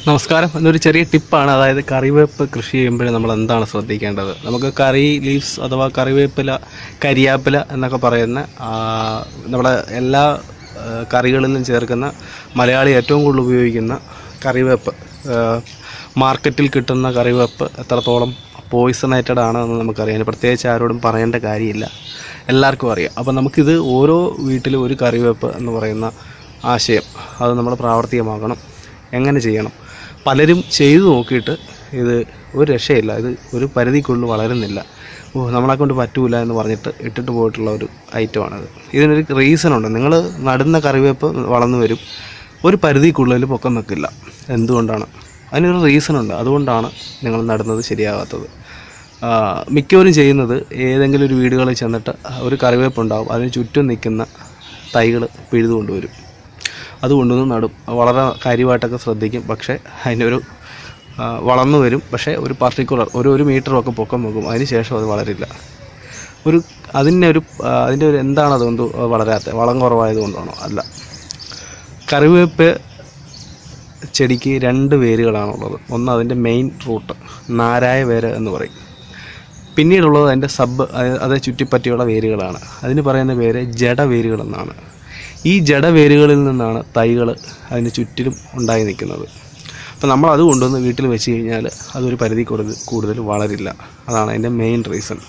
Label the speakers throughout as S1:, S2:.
S1: നമസ്കാരം എന്നൊരു ചെറിയ ടിപ്പാണ് അതായത് കറിവേപ്പ് കൃഷി ചെയ്യുമ്പോൾ നമ്മൾ എന്താണ് ശ്രദ്ധിക്കേണ്ടത് നമുക്ക് കറി ലീവ്സ് അഥവാ കറിവേപ്പില കരിയാപ്പില എന്നൊക്കെ പറയുന്ന ആ, നമ്മുടെ എല്ലാ ആ, കറികളിലും ചേർക്കുന്ന മലയാളി ഏറ്റവും കൂടുതൽ ഉപയോഗിക്കുന്ന കറിവേപ്പ് ആ, മാർക്കറ്റിൽ കിട്ടുന്ന കറിവേപ്പ് എത്രത്തോളം പോയിസണേറ്റഡ് ആണ് എന്ന് നമുക്കറിയാം അതിന് പ്രത്യേകിച്ച് ആരോടും പറയേണ്ട കാര്യമില്ല എല്ലാവർക്കും അറിയാം അപ്പോൾ നമുക്കിത് ഓരോ വീട്ടിലും ഒരു കറിവേപ്പ് എന്ന് പറയുന്ന ആശയം അത് നമ്മൾ പ്രാവർത്തികമാക്കണം എങ്ങനെ ചെയ്യണം പലരും ചെയ്തു നോക്കിയിട്ട് ഇത് ഒരു രക്ഷയില്ല ഇത് ഒരു പരിധിക്കുള്ളിൽ വളരുന്നില്ല ഓ നമ്മളെ കൊണ്ട് പറ്റൂല എന്ന് പറഞ്ഞിട്ട് ഇട്ടിട്ട് പോയിട്ടുള്ള ഒരു ഐറ്റമാണിത് ഇതിനൊരു റീസൺ ഉണ്ട് നിങ്ങൾ നടുന്ന കറിവേപ്പ് വളർന്നു വരും ഒരു പരിധിക്കുള്ളിൽ പൊക്കം വെക്കില്ല എന്തുകൊണ്ടാണ് അതിനൊരു റീസൺ ഉണ്ട് അതുകൊണ്ടാണ് നിങ്ങൾ നടുന്നത് ശരിയാകാത്തത് ആ, മിക്കവരും ചെയ്യുന്നത് ഏതെങ്കിലും ഒരു വീടുകളിൽ ചെന്നിട്ട് ഒരു കറിവേപ്പ് ഉണ്ടാവും അതിന് ചുറ്റും നിൽക്കുന്ന തൈകൾ പിഴുതു കൊണ്ടുവരും അത് കൊണ്ടുവന്ന് നടും വളരെ കാര്യമായിട്ടൊക്കെ ശ്രദ്ധിക്കും പക്ഷേ അതിനൊരു ആ, വളർന്നു വരും പക്ഷേ ഒരു പർട്ടിക്കുലർ ഒരു ഒരു മീറ്ററൊക്കെ പൊക്കം വെക്കും അതിന് ശേഷം അത് വളരില്ല ഒരു അതിൻ്റെ ഒരു ആ, അതിൻ്റെ ഒരു എന്താണ് അതുകൊണ്ട് വളരാത്തത് വളം കുറവായതുകൊണ്ടാണോ അല്ല കറിവേപ്പ് ചെടിക്ക് രണ്ട് വേരുകളാണുള്ളത് ഒന്ന് അതിൻ്റെ മെയിൻ റൂട്ട് നാരായ വേര് എന്ന് പറയും പിന്നീടുള്ളത് അതിൻ്റെ സബ് അത് ചുറ്റിപ്പറ്റിയുള്ള വേരുകളാണ് അതിന് പറയുന്ന പേര് ജഡവേരുകൾ എന്നാണ് ഈ ജഡവേരുകളിൽ നിന്നാണ് തൈകൾ അതിന് ചുറ്റിലും ഉണ്ടായി നിൽക്കുന്നത് അപ്പോൾ നമ്മൾ അത് കൊണ്ടുവന്ന് വീട്ടിൽ വെച്ച് കഴിഞ്ഞാൽ അതൊരു പരിധി കൂടുതൽ കൂടുതൽ വളരില്ല അതാണ് അതിൻ്റെ മെയിൻ റീസൺ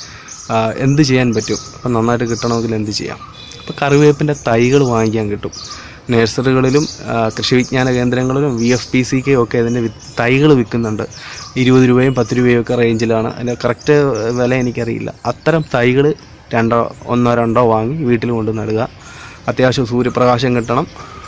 S1: എന്ത് ചെയ്യാൻ പറ്റും അപ്പം നന്നായിട്ട് കിട്ടണമെങ്കിൽ എന്ത് ചെയ്യാം അപ്പോൾ കറിവേപ്പിൻ്റെ തൈകൾ വാങ്ങിക്കാൻ കിട്ടും നഴ്സറികളിലും ആ, കൃഷി വിജ്ഞാന കേന്ദ്രങ്ങളിലും V F P C K ഒക്കെ അതിൻ്റെ തൈകൾ വിൽക്കുന്നുണ്ട് ഇരുപത് രൂപയും പത്ത് രൂപയും ഒക്കെ റേഞ്ചിലാണ് അതിൻ്റെ കറക്റ്റ് വില എനിക്കറിയില്ല അത്തരം തൈകൾ രണ്ടോ ഒന്നോ രണ്ടോ വാങ്ങി വീട്ടിൽ കൊണ്ട് നടുക അത്യാവശ്യം സൂര്യപ്രകാശം കിട്ടണം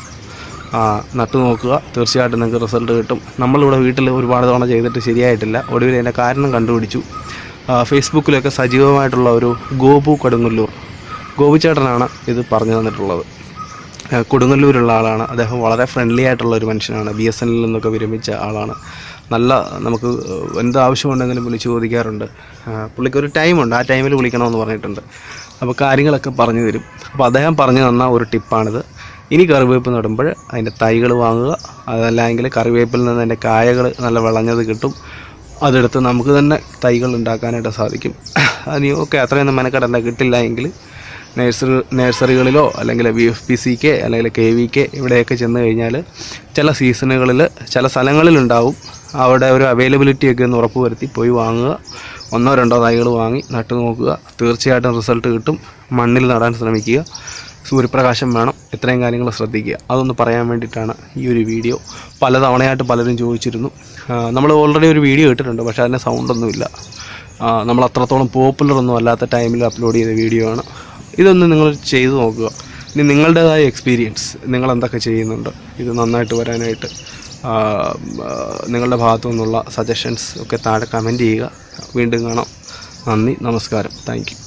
S1: ആ, നട്ടു നോക്കുക തീർച്ചയായിട്ടും നിങ്ങൾക്ക് റിസൾട്ട് കിട്ടും നമ്മളിവിടെ വീട്ടിൽ ഒരുപാട് തവണ ചെയ്തിട്ട് ശരിയായിട്ടില്ല ഒടുവിൽ അതിൻ്റെ കാരണം കണ്ടുപിടിച്ചു ആ, ഫേസ്ബുക്കിലൊക്കെ സജീവമായിട്ടുള്ള ഒരു ഗോപു കൊടുങ്ങല്ലൂർ ഗോപു ചേട്ടനാണ് ഇത് പറഞ്ഞു തന്നിട്ടുള്ളത് ആ, കൊടുങ്ങല്ലൂരുള്ള ആളാണ് അദ്ദേഹം വളരെ ഫ്രണ്ട്ലി ആയിട്ടുള്ള ഒരു മനുഷ്യനാണ് ബി എസ് എന്നിൽ നിന്നൊക്കെ വിരമിച്ച ആളാണ് നല്ല നമുക്ക് എന്ത് ആവശ്യമുണ്ടെങ്കിലും വിളിച്ച് ചോദിക്കാറുണ്ട് ആ, പുള്ളിക്ക് ഒരു ടൈമുണ്ട് ആ ടൈമിൽ വിളിക്കണമെന്ന് പറഞ്ഞിട്ടുണ്ട് അപ്പോൾ കാര്യങ്ങളൊക്കെ പറഞ്ഞു തരും അപ്പോൾ അദ്ദേഹം പറഞ്ഞു തന്ന ഒരു ടിപ്പാണിത് ഇനി കറിവേപ്പ് നടുമ്പോൾ അതിൻ്റെ തൈകൾ വാങ്ങുക അതല്ലെങ്കിൽ കറിവേപ്പിൽ നിന്ന് അതിൻ്റെ കായകൾ നല്ല വിളഞ്ഞത് കിട്ടും അതെടുത്ത് നമുക്ക് തന്നെ തൈകൾ ഉണ്ടാക്കാനായിട്ട് സാധിക്കും അതിന് ഓക്കെ അത്രയൊന്നും മെനക്കെടണ്ട കിട്ടില്ല എങ്കിൽ നഴ്സറി നഴ്സറികളിലോ അല്ലെങ്കിൽ V F P C K അല്ലെങ്കിൽ കെ വി കെ ഇവിടെയൊക്കെ ചെന്ന് കഴിഞ്ഞാൽ ചില സീസണുകളിൽ ചില സ്ഥലങ്ങളിലുണ്ടാവും അവിടെ ഒരു അവൈലബിലിറ്റി ഒക്കെ ഒന്ന് ഉറപ്പ് വരുത്തി പോയി വാങ്ങുക ഒന്നോ രണ്ടോ തൈകൾ വാങ്ങി നട്ടു നോക്കുക തീർച്ചയായിട്ടും റിസൾട്ട് കിട്ടും മണ്ണിൽ നടാൻ ശ്രമിക്കുക സൂര്യപ്രകാശം വേണം ഇത്രയും കാര്യങ്ങൾ ശ്രദ്ധിക്കുക അതൊന്ന് പറയാൻ വേണ്ടിയിട്ടാണ് ഈ ഒരു വീഡിയോ പല തവണയായിട്ട് പലരും ചോദിച്ചിരുന്നു നമ്മൾ ഓൾറെഡി ഒരു വീഡിയോ ഇട്ടിട്ടുണ്ട് പക്ഷേ അതിൻ്റെ സൗണ്ടൊന്നുമില്ല ആ, നമ്മൾ അത്രത്തോളം പോപ്പുലർ ഒന്നും അല്ലാത്ത ടൈമിൽ അപ്ലോഡ് ചെയ്ത വീഡിയോ ആണ് ഇതൊന്ന് നിങ്ങൾ ചെയ്തു നോക്കുക ഇനി നിങ്ങളുടേതായ എക്സ്പീരിയൻസ് നിങ്ങൾ എന്തൊക്കെ ചെയ്യുന്നുണ്ട് ഇത് നന്നായിട്ട് വരാനായിട്ട് ആ, ആ, നിങ്ങളുടെ ഭാഗത്തു നിന്നുള്ള സജഷൻസ് ഒക്കെ താഴെ കമൻറ്റ് ചെയ്യുക വീണ്ടും കാണാം നന്ദി നമസ്കാരം താങ്ക് യു